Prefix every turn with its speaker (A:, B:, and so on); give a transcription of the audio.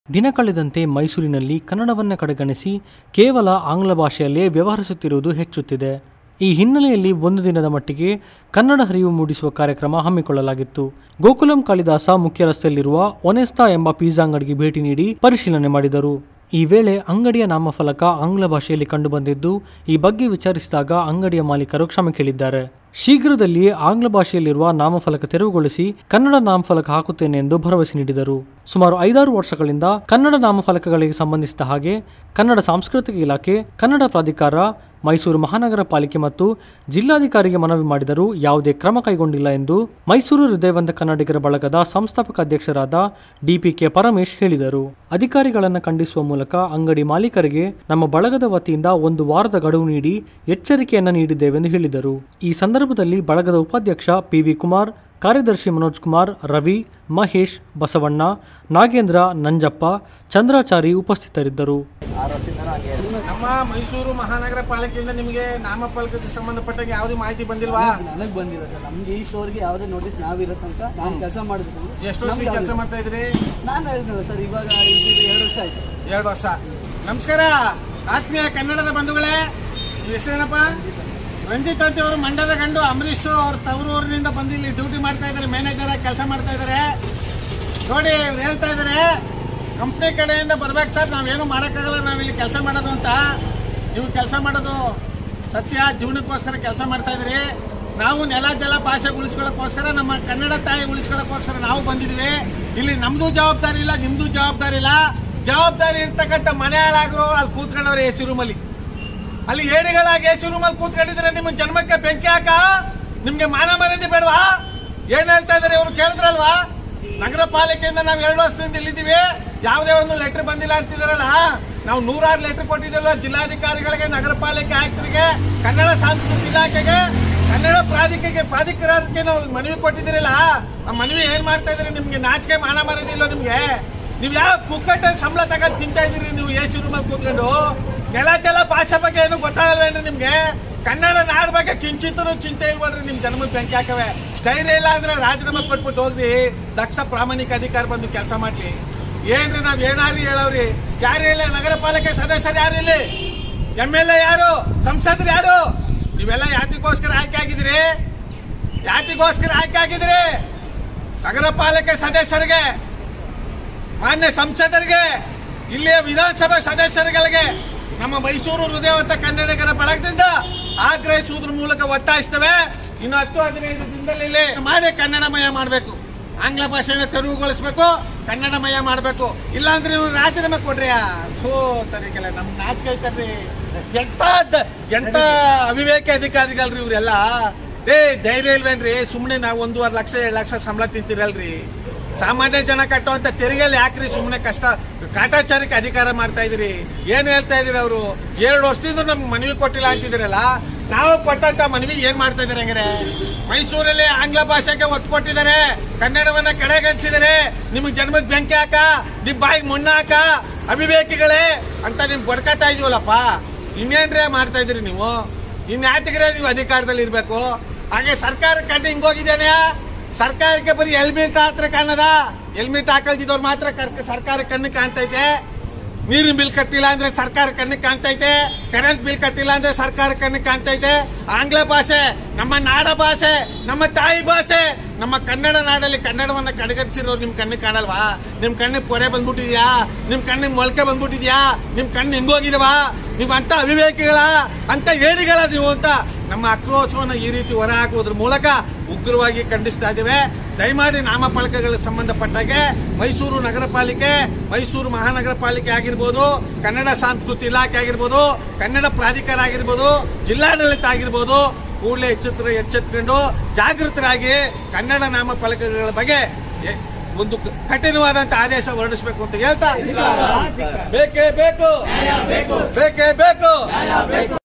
A: ದಿನ ಕಳೆದಂತೆ ಮೈಸೂರಿನಲ್ಲಿ ಕನ್ನಡವನ್ನು ಕಡೆಗಣಿಸಿ ಕೇವಲ ಆಂಗ್ಲ ಭಾಷೆಯಲ್ಲೇ ವ್ಯವಹರಿಸುತ್ತಿರುವುದು ಹೆಚ್ಚುತ್ತಿದೆ ಈ ಹಿನ್ನೆಲೆಯಲ್ಲಿ ಒಂದು ದಿನದ ಮಟ್ಟಿಗೆ ಕನ್ನಡ ಹರಿವು ಮೂಡಿಸುವ ಕಾರ್ಯಕ್ರಮ ಹಮ್ಮಿಕೊಳ್ಳಲಾಗಿತ್ತು ಗೋಕುಲಂ ಕಾಳಿದಾಸ ಮುಖ್ಯ ರಸ್ತೆಯಲ್ಲಿರುವ ಒನೆಸ್ತಾ ಎಂಬ ಪಿಜ್ಜಾ ಅಂಗಡಿಗೆ ಭೇಟಿ ನೀಡಿ ಪರಿಶೀಲನೆ ಮಾಡಿದರು ಈ ವೇಳೆ ಅಂಗಡಿಯ ನಾಮಫಲಕ ಆಂಗ್ಲ ಭಾಷೆಯಲ್ಲಿ ಕಂಡುಬಂದಿದ್ದು ಈ ಬಗ್ಗೆ ವಿಚಾರಿಸಿದಾಗ ಅಂಗಡಿಯ ಮಾಲೀಕರು ಕ್ಷಮೆ ಕೇಳಿದ್ದಾರೆ ಶೀಘ್ರದಲ್ಲಿಯೇ ಆಂಗ್ಲ ಭಾಷೆಯಲ್ಲಿರುವ ನಾಮಫಲಕ ತೆರವುಗೊಳಿಸಿ ಕನ್ನಡ ನಾಮಫಲಕ ಹಾಕುತ್ತೇನೆ ಎಂದು ಭರವಸೆ ನೀಡಿದರು ಸುಮಾರು ಐದಾರು ವರ್ಷಗಳಿಂದ ಕನ್ನಡ ನಾಮಫಲಕಗಳಿಗೆ ಸಂಬಂಧಿಸಿದ ಹಾಗೆ ಕನ್ನಡ ಸಾಂಸ್ಕೃತಿಕ ಇಲಾಖೆ ಕನ್ನಡ ಪ್ರಾಧಿಕಾರ ಮೈಸೂರು ಮಹಾನಗರ ಪಾಲಿಕೆ ಮತ್ತು ಜಿಲ್ಲಾಧಿಕಾರಿಗೆ ಮನವಿ ಮಾಡಿದರೂ ಯಾವುದೇ ಕ್ರಮ ಕೈಗೊಂಡಿಲ್ಲ ಎಂದು ಮೈಸೂರು ಹೃದಯವಂತ ಕನ್ನಡಿಗರ ಬಳಗದ ಸಂಸ್ಥಾಪಕ ಅಧ್ಯಕ್ಷರಾದ ಡಿಪಿಕೆ ಪರಮೇಶ್ ಹೇಳಿದರು ಅಧಿಕಾರಿಗಳನ್ನು ಖಂಡಿಸುವ ಮೂಲಕ ಅಂಗಡಿ ಮಾಲೀಕರಿಗೆ ನಮ್ಮ ಬಳಗದ ವತಿಯಿಂದ ಒಂದು ವಾರದ ಗಡುವು ನೀಡಿ ಎಚ್ಚರಿಕೆಯನ್ನು ನೀಡಿದ್ದೇವೆಂದು ಹೇಳಿದರು ಈ ಸಂದರ್ಭದಲ್ಲಿ ಬಳಗದ ಉಪಾಧ್ಯಕ್ಷ ಪಿವಿ ಕುಮಾರ್ ಕಾರ್ಯದರ್ಶಿ ಮನೋಜ್ ಕುಮಾರ್ ರವಿ ಮಹೇಶ್ ಬಸವಣ್ಣ ನಾಗೇಂದ್ರ ನಂಜಪ್ಪ ಚಂದ್ರಾಚಾರಿ ಉಪಸ್ಥಿತರಿದ್ದರು
B: ನಮ್ಮ ಮೈಸೂರು ಮಹಾನಗರ ಪಾಲಿಕೆಯಿಂದ ನಿಮಗೆ ನಾಮಫಲಕಕ್ಕೆ ಸಂಬಂಧಪಟ್ಟಾಗ ಯಾವುದೇ ಮಾಹಿತಿ ಬಂದಿಲ್ವಾ
C: ನನಗೆ ಬಂದಿಲ್ಲ ಸರ್ ನಮ್ಗೆ ಈ ಸ್ಟೋರ್ಗೆ ಯಾವುದೇ ನೋಟಿಸ್ ನಾವಿರೋ ತನಕ ನಾನು ಕೆಲಸ ಮಾಡಿದ್ರು
B: ಎಷ್ಟು ವರ್ಷ ಕೆಲಸ ಮಾಡ್ತಾ ಇದ್ರಿ
C: ನಾನು ಹೇಳಿದ್ನಲ್ಲ ಸರ್ ಇವಾಗ ಇದು ಎರಡು ವರ್ಷ ಆಯ್ತು
B: ಎರಡು ವರ್ಷ ನಮಸ್ಕಾರ ಆತ್ಮೀಯ ಕನ್ನಡದ ಬಂಧುಗಳೇ ನಿಮ್ಮ ಹೆಸರೇನಪ್ಪ ರಂಜಿತ್ ಅಂತ ಅವರು ಮಂಡ್ಯದ ಗಂಡು ಅಂಬರೀಶ್ ಅವ್ರ ತವರೂರಿನಿಂದ ಬಂದು ಇಲ್ಲಿ ಡ್ಯೂಟಿ ಮಾಡ್ತಾ ಇದ್ದಾರೆ ಮ್ಯಾನೇಜರ್ ಆಗಿ ಕೆಲಸ ಮಾಡ್ತಾ ಇದ್ದಾರೆ ನೋಡಿ ಇವ್ರು ಹೇಳ್ತಾ ಇದ್ದಾರೆ ಕಂಪ್ನಿ ಕಡೆಯಿಂದ ಬರ್ಬೇಕು ಸರ್ ನಾವೇನು ಮಾಡೋಕ್ಕಾಗಲ್ಲ ನಾವು ಇಲ್ಲಿ ಕೆಲಸ ಮಾಡೋದು ಅಂತ ನೀವು ಕೆಲಸ ಮಾಡೋದು ಸತ್ಯ ಜೀವನಕ್ಕೋಸ್ಕರ ಕೆಲಸ ಮಾಡ್ತಾ ಇದ್ರಿ ನಾವು ನೆಲ ಜಲ ಭಾಷೆ ಉಳಿಸ್ಕೊಳ್ಳೋಕ್ಕೋಸ್ಕರ ನಮ್ಮ ಕನ್ನಡ ತಾಯಿ ಉಳಿಸ್ಕೊಳ್ಳೋಕ್ಕೋಸ್ಕರ ನಾವು ಬಂದಿದ್ವಿ ಇಲ್ಲಿ ನಮ್ದು ಜವಾಬ್ದಾರಿ ಇಲ್ಲ ನಿಮ್ದು ಜವಾಬ್ದಾರಿ ಇಲ್ಲ ಜವಾಬ್ದಾರಿ ಇರ್ತಕ್ಕಂಥ ಮನೆ ಹಾಳಾಗ್ರು ಅಲ್ಲಿ ಕೂತ್ಕೊಂಡವ್ರೆ ಎ ಸಿ ರೂಮಲ್ಲಿ ಅಲ್ಲಿ ಏಣಿಗಳಾಗಿ ಎ ಸಿ ರೂಮಲ್ಲಿ ಕೂತ್ಕೊಂಡಿದ್ರೆ ನಿಮ್ಮ ಜನ್ಮಕ್ಕೆ ಬೆಂಕಿ ಹಾಕ ನಿಮ್ಗೆ ಮಾನ ಮರ್ಯಾದೆ ಬೇಡವಾ ಏನ್ ಹೇಳ್ತಾ ಇದಾರೆ ಇವ್ರು ಕೇಳಿದ್ರಲ್ವಾ ನಗರ ಪಾಲಿಕೆಯಿಂದ ನಾವು ಎರಡು ವರ್ಷದಿಂದ ಇಲ್ಲಿದ್ದೀವಿ ಯಾವುದೇ ಒಂದು ಲೆಟರ್ ಬಂದಿಲ್ಲ ಅಂತಿದಾರಲ್ಲ ನಾವು ನೂರಾರು ಲೆಟರ್ ಕೊಟ್ಟಿದ್ದೀವಲ್ಲ ಜಿಲ್ಲಾಧಿಕಾರಿಗಳಿಗೆ ನಗರ ಪಾಲಿಕೆ ಆಯುಕ್ತರಿಗೆ ಕನ್ನಡ ಸಾಂಸ್ಕೃತಿಕ ಇಲಾಖೆಗೆ ಕನ್ನಡ ಪ್ರಾಧಿಕೆಗೆ ಪ್ರಾಧಿಕಾರಕ್ಕೆ ನಾವು ಮನವಿ ಕೊಟ್ಟಿದ್ದೀರಲ್ಲ ಆ ಮನವಿ ಏನ್ ಮಾಡ್ತಾ ಇದ್ರಿ ನಿಮ್ಗೆ ನಾಚಿಕೆ ಮಾನ ಮರ್ಯಾದೆ ನಿಮ್ಗೆ ನೀವು ಯಾವ ಕುಕ್ಕಟ್ಟಲ್ಲಿ ಸಂಬಳ ತಗೊಂಡು ತಿಂತಾ ಇದೀರಿ ನೀವು ಎ ಸಿ ರೂಮಲ್ಲಿ ಕೂತ್ಕೊಂಡು ನೆಲ ಜಲ ಭಾಷೆ ಬಗ್ಗೆ ಏನು ಗೊತ್ತಾಗಲ್ವೇನ್ರಿ ನಿಮ್ಗೆ ಕನ್ನಡ ನಾಡ ಬಗ್ಗೆ ಕಿಂಚಿತ್ತೂ ಚಿಂತೆ ಇಲ್ವಲ್ರಿ ನಿಮ್ ಜನ್ಮಕ್ಕೆ ಬೆಂಕಿ ಹಾಕವೆ ಧೈರ್ಯ ಇಲ್ಲ ಅಂದ್ರೆ ರಾಜೀನಾಮೆ ಕೊಟ್ಬಿಟ್ಟು ಹೋಗ್ರಿ ದಕ್ಷ ಪ್ರಾಮಾಣಿಕ ಅಧಿಕಾರ ಬಂದು ಕೆಲಸ ಮಾಡ್ಲಿ ಏನ್ರಿ ನಾವ್ ಏನಾರಿ ಹೇಳವ್ರಿ ಯಾರು ಇಲ್ಲ ನಗರ ಪಾಲಿಕೆ ಸದಸ್ಯರು ಯಾರು ಇಲ್ಲಿ ಎಮ್ ಎಲ್ ಎ ಯಾರು ಸಂಸದರು ಯಾರು ನೀವೆಲ್ಲ ಯಾತಿಗೋಸ್ಕರ ಆಯ್ಕೆ ಆಗಿದ್ರಿ ಯಾತಿಗೋಸ್ಕರ ಆಯ್ಕೆ ಆಗಿದ್ರಿ ನಗರ ಪಾಲಿಕೆ ಸದಸ್ಯರಿಗೆ ಮಾನ್ಯ ಸಂಸದರಿಗೆ ಇಲ್ಲಿಯ ವಿಧಾನಸಭೆ ಸದಸ್ಯರುಗಳಿಗೆ ನಮ್ಮ ಮೈಸೂರು ಹೃದಯವಂತ ಕನ್ನಡಿಗರ ಬಳಗದಿಂದ ಆಗ್ರಹಿಸುವುದ್ರ ಮೂಲಕ ಒತ್ತಾಯಿಸ್ತೇವೆ ಇನ್ನು ಹತ್ತು ಹದಿನೈದು ದಿನದಲ್ಲಿ ಇಲ್ಲಿ ಮಾಡಿ ಕನ್ನಡಮಯ ಮಾಡಬೇಕು ಆಂಗ್ಲ ಭಾಷೆನ ತೆರವುಗೊಳಿಸ್ಬೇಕು ಕನ್ನಡಮಯ ಮಾಡಬೇಕು ಇಲ್ಲಾಂದ್ರೆ ನೀವು ರಾಜೀನಾಮೆ ಕೊಡ್ರಿ ಥೋ ತರೀಕೆಲ್ಲ ನಮ್ ನಾಚಿಕೆ ಐತಲ್ರಿ ಎಂತ ದ- ಎಂತ ಅವಿವೇಕ ಅಧಿಕಾರಿಗಳ್ರಿ ಇವರೆಲ್ಲ ಏ ಧೈರ್ಯ ಇಲ್ವೇನ್ರಿ ಸುಮ್ಮನೆ ನಾವು ಒಂದೂವರೆ ಲಕ್ಷ ಎರಡು ಲಕ್ಷ ಸಂಬಳ ತಿಂತೀರಲ್ರಿ ಸಾಮಾನ್ಯ ಜನ ಕಟ್ಟುವಂತ ತೆರಿಗೆಯಲ್ಲಿ ಯಾಕ್ರಿ ಸುಮ್ಮನೆ ಕಷ್ಟ ಕಾಟಾಚಾರಕ್ಕೆ ಅಧಿಕಾರ ಮಾಡ್ತಾ ಇದ್ರಿ ಏನ್ ಹೇಳ್ತಾ ಇದ್ರಿ ಅವರು ಎರಡು ವರ್ಷದಿಂದ ನಮ್ಗೆ ಮನವಿ ಕೊಟ್ಟಿಲ್ಲ ಅಂತಿದ್ದೀರಲ್ಲ ನಾವು ಕೊಟ್ಟಂತ ಮನವಿ ಏನ್ ಮಾಡ್ತಾ ಇದಾರೆ ಹಂಗಾರೆ ಮೈಸೂರಲ್ಲಿ ಆಂಗ್ಲ ಭಾಷೆಗೆ ಒತ್ತು ಕೊಟ್ಟಿದ್ದಾರೆ ಕನ್ನಡವನ್ನ ಕಡೆಗಣಿಸಿದ್ದಾರೆ ನಿಮ್ಗೆ ಜನ್ಮಕ್ಕೆ ಬೆಂಕಿ ಹಾಕ ನಿಮ್ ಬಾಯಿಗೆ ಮಣ್ಣು ಹಾಕ ಅವಿವೇಕಿಗಳೇ ಅಂತ ನಿಮ್ ಬಡ್ಕತಾ ಇದೀವಲ್ಲಪ್ಪ ಇನ್ನೇನ್ರೇ ಮಾಡ್ತಾ ಇದ್ರಿ ನೀವು ಇನ್ಯಾತಿಗ್ರೆ ನೀವು ಅಧಿಕಾರದಲ್ಲಿ ಇರ್ಬೇಕು ಹಾಗೆ ಸರ್ಕಾರ ಕಣ್ಣು ಹಿಂಗೋಗಿದ್ದೇನೆ ಸರ್ಕಾರಕ್ಕೆ ಬರೀ ಹೆಲ್ಮೆಟ್ ಹತ್ರ ಕಾಣದ ಹೆಲ್ಮೆಟ್ ಹಾಕಲ್ದಿದ್ದವ್ರು ಮಾತ್ರ ಕರ್ಕ- ಸರ್ಕಾರ ಕಣ್ಣು ಕಾಣ್ತೈತೆ ನೀರಿನ ಬಿಲ್ ಕಟ್ಟಿಲ್ಲ ಅಂದ್ರೆ ಸರ್ಕಾರ ಕಣ್ಣಿಗೆ ಕಾಣ್ತೈತೆ ಕರೆಂಟ್ ಬಿಲ್ ಕಟ್ಟಿಲ್ಲ ಅಂದ್ರೆ ಸರ್ಕಾರ ಕಣ್ಣಿಗೆ ಕಾಣ್ತೈತೆ ಆಂಗ್ಲ ಭಾಷೆ ನಮ್ಮ ನಾಡ ಭಾಷೆ ನಮ್ಮ ತಾಯಿ ಭಾಷೆ ನಮ್ಮ ಕನ್ನಡ ನಾಡಲ್ಲಿ ಕನ್ನಡವನ್ನ ಕಡೆಗಣಿಸಿರೋರು ನಿಮ್ ಕಣ್ಣಿಗೆ ಕಾಣಲ್ವಾ ನಿಮ್ ಕಣ್ಣಿಗೆ ಪೊರೆ ಬಂದ್ಬಿಟ್ಟಿದ್ಯಾ ನಿಮ್ ಕಣ್ಣಿಗೆ ಮೊಳಕೆ ಬಂದ್ಬಿಟ್ಟಿದ್ಯಾ ನಿಮ್ ಕಣ್ಣು ಹಿಂಗೋಗಿದವಾ ನೀವು ಅಂತ ಅವಿವೇಕಿಗಳ ಅಂತ ಏಡಿಗಳ ನೀವು ಅಂತ ನಮ್ಮ ಆಕ್ರೋಶವನ್ನು ಈ ರೀತಿ ಹೊರ ಹಾಕುವುದ್ರ ಮೂಲಕ ಉಗ್ರವಾಗಿ ಖಂಡಿಸ್ತಾ ಇದ್ದೇವೆ ದಯಮಾಡಿ ನಾಮಫಲಕಗಳಿಗೆ ಸಂಬಂಧಪಟ್ಟಾಗೆ ಮೈಸೂರು ನಗರ ಪಾಲಿಕೆ ಮೈಸೂರು ಮಹಾನಗರ ಪಾಲಿಕೆ ಆಗಿರ್ಬೋದು ಕನ್ನಡ ಸಂಸ್ಕೃತಿ ಇಲಾಖೆ ಆಗಿರ್ಬೋದು ಕನ್ನಡ ಪ್ರಾಧಿಕಾರ ಆಗಿರ್ಬೋದು ಜಿಲ್ಲಾಡಳಿತ ಆಗಿರ್ಬೋದು ಕೂಡಲೇ ಎಚ್ಚೆತ್ತ ಎಚ್ಚೆತ್ಕೊಂಡು ಜಾಗೃತರಾಗಿ ಕನ್ನಡ ನಾಮಫಲಕಗಳ ಬಗ್ಗೆ ಎ- ಒಂದು ಕಠಿಣವಾದಂತ ಆದೇಶ ಹೊರಡಿಸಬೇಕು ಅಂತ ಹೇಳ್ತಾ ಬೇಕೇ ಬೇಕು ಬೇಕೇ ಬೇಕು